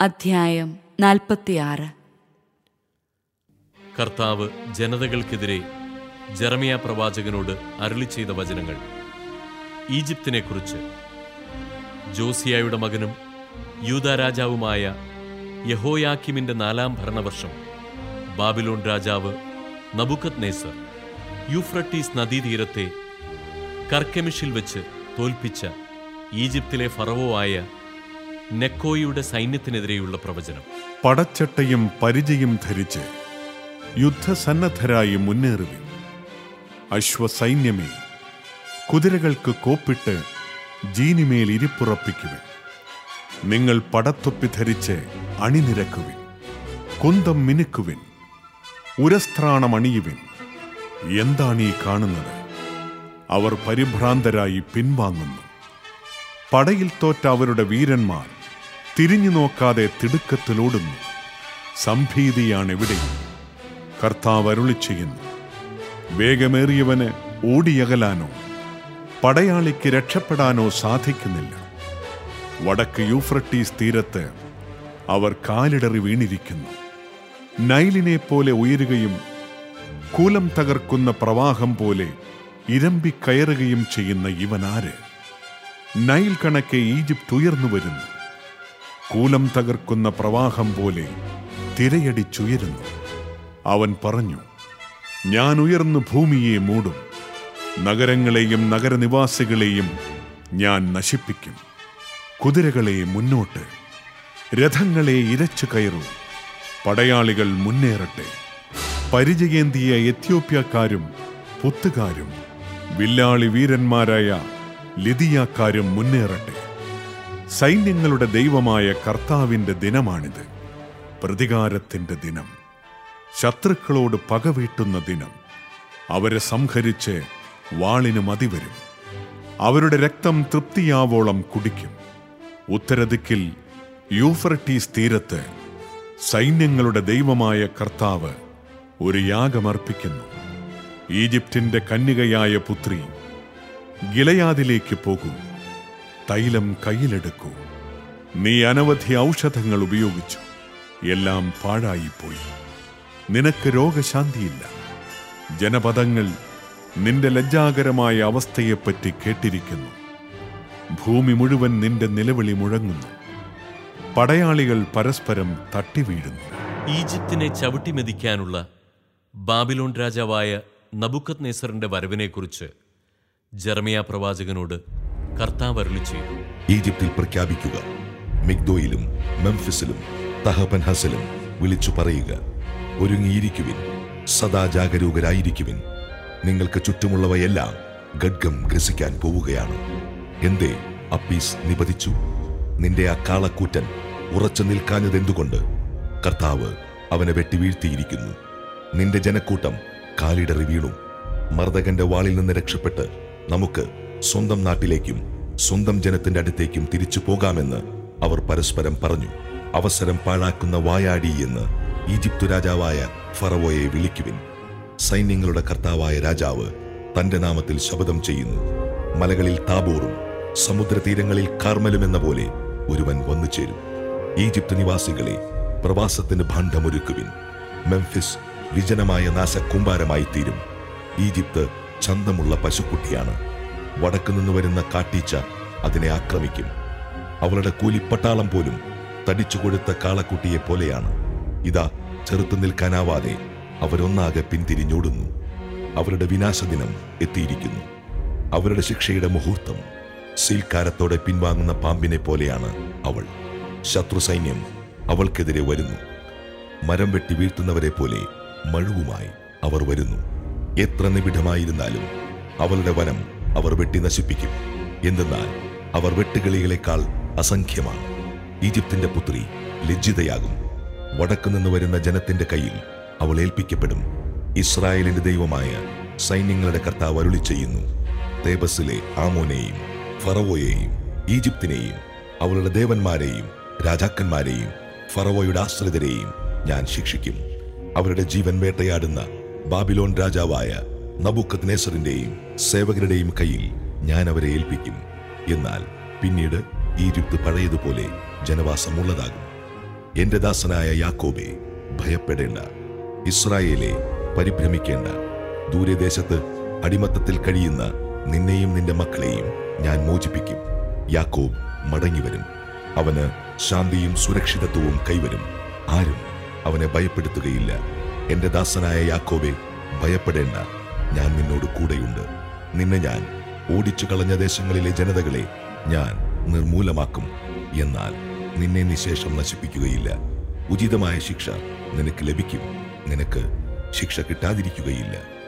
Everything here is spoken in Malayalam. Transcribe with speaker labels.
Speaker 1: അധ്യായം നാൽപ്പത്തിയാറ്
Speaker 2: കർത്താവ് ജനതകൾക്കെതിരെ ജെറമിയ പ്രവാചകനോട് അരുളി ചെയ്ത വചനങ്ങൾ ഈജിപ്തിനെക്കുറിച്ച് ജോസിയായുടെ മകനും യൂത രാജാവുമായ യഹോയാക്കിമിന്റെ നാലാം ഭരണവർഷം ബാബിലോൺ രാജാവ് നബുക്കത് നേസർ യൂഫ്രട്ടീസ് നദീതീരത്തെ കർക്കെമിഷിൽ വെച്ച് തോൽപ്പിച്ച ഈജിപ്തിലെ ഫറവോ ആയ നെക്കോയുടെ സൈന്യത്തിനെതിരെയുള്ള പ്രവചനം
Speaker 3: പടച്ചട്ടയും പരിചയും ധരിച്ച് യുദ്ധസന്നദ്ധരായി മുന്നേറുവിൻ അശ്വസൈന്യമേ കുതിരകൾക്ക് കോപ്പിട്ട് ജീനിമേൽ ഇരിപ്പുറപ്പിക്കുവിൻ നിങ്ങൾ പടത്തൊപ്പി ധരിച്ച് അണിനിരക്കുവിൻ കുന്തം മിനുക്കുവിൻ ഉരസ്ത്രാണം അണിയുവിൻ എന്താണീ കാണുന്നത് അവർ പരിഭ്രാന്തരായി പിൻവാങ്ങുന്നു പടയിൽ തോറ്റ അവരുടെ വീരന്മാർ തിരിഞ്ഞു നോക്കാതെ തിടുക്കത്തിലോടുന്നു സംഭീതിയാണ് എവിടെയും കർത്താവ് അരുളി ചെയ്യുന്നു വേഗമേറിയവന് ഓടിയകലാനോ പടയാളിക്ക് രക്ഷപ്പെടാനോ സാധിക്കുന്നില്ല വടക്ക് യൂഫ്രട്ടീസ് തീരത്ത് അവർ കാലിടറി വീണിരിക്കുന്നു നൈലിനെ പോലെ ഉയരുകയും കൂലം തകർക്കുന്ന പ്രവാഹം പോലെ ഇരമ്പിക്കയറുകയും ചെയ്യുന്ന ഇവനാര് നൈൽ കണക്കെ ഈജിപ്ത് ഉയർന്നു വരുന്നു കൂലം തകർക്കുന്ന പ്രവാഹം പോലെ തിരയടിച്ചുയരുന്നു അവൻ പറഞ്ഞു ഞാൻ ഉയർന്നു ഭൂമിയെ മൂടും നഗരങ്ങളെയും നഗരനിവാസികളെയും ഞാൻ നശിപ്പിക്കും കുതിരകളെ മുന്നോട്ട് രഥങ്ങളെ ഇരച്ചു കയറൂ പടയാളികൾ മുന്നേറട്ടെ പരിചയേന്തിയ എത്യോപ്യക്കാരും പുത്തുകാരും വില്ലാളി വീരന്മാരായ ലിതിയാക്കാരും മുന്നേറട്ടെ സൈന്യങ്ങളുടെ ദൈവമായ കർത്താവിന്റെ ദിനമാണിത് പ്രതികാരത്തിന്റെ ദിനം ശത്രുക്കളോട് പകവീട്ടുന്ന ദിനം അവരെ സംഹരിച്ച് വാളിന് മതിവരും അവരുടെ രക്തം തൃപ്തിയാവോളം കുടിക്കും ഉത്തരദിക്കിൽ യൂഫ്രട്ടീസ് തീരത്ത് സൈന്യങ്ങളുടെ ദൈവമായ കർത്താവ് ഒരു യാഗമർപ്പിക്കുന്നു ഈജിപ്തിന്റെ കന്യകയായ പുത്രി ഗിലയാദിലേക്ക് പോകൂ തൈലം കയ്യിലെടുക്കൂ നീ അനവധി ഔഷധങ്ങൾ ഉപയോഗിച്ചു എല്ലാം പാഴായിപ്പോയി നിനക്ക് രോഗശാന്തിയില്ല ജനപദങ്ങൾ നിന്റെ ലജ്ജാകരമായ അവസ്ഥയെപ്പറ്റി കേട്ടിരിക്കുന്നു ഭൂമി മുഴുവൻ നിന്റെ നിലവിളി മുഴങ്ങുന്നു പടയാളികൾ പരസ്പരം തട്ടിവീഴുന്നു
Speaker 2: ഈജിപ്തിനെ ചവിട്ടിമെതിക്കാനുള്ള ബാബിലോൺ രാജാവായ നബുക്കത് നെസറിന്റെ വരവിനെക്കുറിച്ച് ജെറമിയ പ്രവാചകനോട് കർത്താവ് അരുളി ചെയ്തു
Speaker 4: ഈജിപ്തിൽ പ്രഖ്യാപിക്കുക മിഗ്ദോയിലും മെംഫിസിലും തഹപൻഹസിലും വിളിച്ചു പറയുക ഒരുങ്ങിയിരിക്കുവിൻ സദാ ജാഗരൂകരായിരിക്കുവിൻ നിങ്ങൾക്ക് ചുറ്റുമുള്ളവയെല്ലാം ഗഡ്ഗം ഗ്രസിക്കാൻ പോവുകയാണ് എന്തേ അപ്പീസ് നിപതിച്ചു നിന്റെ ആ കാളക്കൂറ്റൻ ഉറച്ചു നിൽക്കാഞ്ഞതെന്തുകൊണ്ട് കർത്താവ് അവനെ വെട്ടി വീഴ്ത്തിയിരിക്കുന്നു നിന്റെ ജനക്കൂട്ടം കാലിടറി വീണു മർദ്ദകന്റെ വാളിൽ നിന്ന് രക്ഷപ്പെട്ട് നമുക്ക് സ്വന്തം നാട്ടിലേക്കും സ്വന്തം ജനത്തിന്റെ അടുത്തേക്കും തിരിച്ചു പോകാമെന്ന് അവർ പരസ്പരം പറഞ്ഞു അവസരം പാഴാക്കുന്ന വായാടി എന്ന് ഈജിപ്തു രാജാവായ ഫറവോയെ വിളിക്കുവിൻ സൈന്യങ്ങളുടെ കർത്താവായ രാജാവ് തന്റെ നാമത്തിൽ ശപഥം ചെയ്യുന്നു മലകളിൽ താബോറും സമുദ്രതീരങ്ങളിൽ കാർമലും എന്ന പോലെ ഒരുവൻ വന്നു ചേരും ഈജിപ്ത് നിവാസികളെ പ്രവാസത്തിന് ഭാണ്ഡമൊരുക്കുവിൻ മെംഫിസ് വിജനമായ നാശക്കൂമ്പാരമായി തീരും ഈജിപ്ത് ചന്തമുള്ള പശുക്കുട്ടിയാണ് വടക്കു നിന്ന് വരുന്ന കാട്ടീച്ച അതിനെ ആക്രമിക്കും അവളുടെ കൂലിപ്പട്ടാളം പോലും തടിച്ചു കൊഴുത്ത കാളക്കുട്ടിയെ പോലെയാണ് ഇതാ ചെറുത്തു നിൽക്കാനാവാതെ അവരൊന്നാകെ പിന്തിരിഞ്ഞോടുന്നു അവരുടെ വിനാശദിനം എത്തിയിരിക്കുന്നു അവരുടെ ശിക്ഷയുടെ മുഹൂർത്തം സീൽക്കാരത്തോടെ പിൻവാങ്ങുന്ന പാമ്പിനെ പോലെയാണ് അവൾ ശത്രു സൈന്യം അവൾക്കെതിരെ വരുന്നു മരം വെട്ടി വീഴ്ത്തുന്നവരെ പോലെ മഴുവുമായി അവർ വരുന്നു എത്ര നിബിഡമായിരുന്നാലും അവളുടെ വനം അവർ വെട്ടി നശിപ്പിക്കും എന്തെന്നാൽ അവർ വെട്ടുകിളികളെക്കാൾ അസംഖ്യമാണ് ഈജിപ്തിന്റെ പുത്രി ലജ്ജിതയാകും വടക്കു നിന്ന് വരുന്ന ജനത്തിന്റെ കയ്യിൽ അവൾ ഏൽപ്പിക്കപ്പെടും ഇസ്രായേലിന്റെ ദൈവമായ സൈന്യങ്ങളുടെ കർത്താവ് അരുളി ചെയ്യുന്നു തേബസിലെ ആമോനെയും ഫറവോയെയും ഈജിപ്തിനെയും അവളുടെ ദേവന്മാരെയും രാജാക്കന്മാരെയും ഫറവോയുടെ ആശ്രിതരെയും ഞാൻ ശിക്ഷിക്കും അവരുടെ ജീവൻ വേട്ടയാടുന്ന ബാബിലോൺ രാജാവായ നബുക്കത് നേസറിന്റെയും സേവകരുടെയും കയ്യിൽ ഞാൻ അവരെ ഏൽപ്പിക്കും എന്നാൽ പിന്നീട് ഈജിപ്ത് പഴയതുപോലെ ജനവാസമുള്ളതാകും എന്റെ ദാസനായ യാക്കോബെ ഭയപ്പെടേണ്ട ഇസ്രായേലെ പരിഭ്രമിക്കേണ്ട ദൂരദേശത്ത് അടിമത്തത്തിൽ കഴിയുന്ന നിന്നെയും നിന്റെ മക്കളെയും ഞാൻ മോചിപ്പിക്കും യാക്കോബ് മടങ്ങിവരും അവന് ശാന്തിയും സുരക്ഷിതത്വവും കൈവരും ആരും അവനെ ഭയപ്പെടുത്തുകയില്ല എന്റെ ദാസനായ യാക്കോബെ ഭയപ്പെടേണ്ട ഞാൻ നിന്നോട് കൂടെയുണ്ട് നിന്നെ ഞാൻ ഓടിച്ചു കളഞ്ഞ ദേശങ്ങളിലെ ജനതകളെ ഞാൻ നിർമൂലമാക്കും എന്നാൽ നിന്നെ നിശേഷം നശിപ്പിക്കുകയില്ല ഉചിതമായ ശിക്ഷ നിനക്ക് ലഭിക്കും നിനക്ക് ശിക്ഷ കിട്ടാതിരിക്കുകയില്ല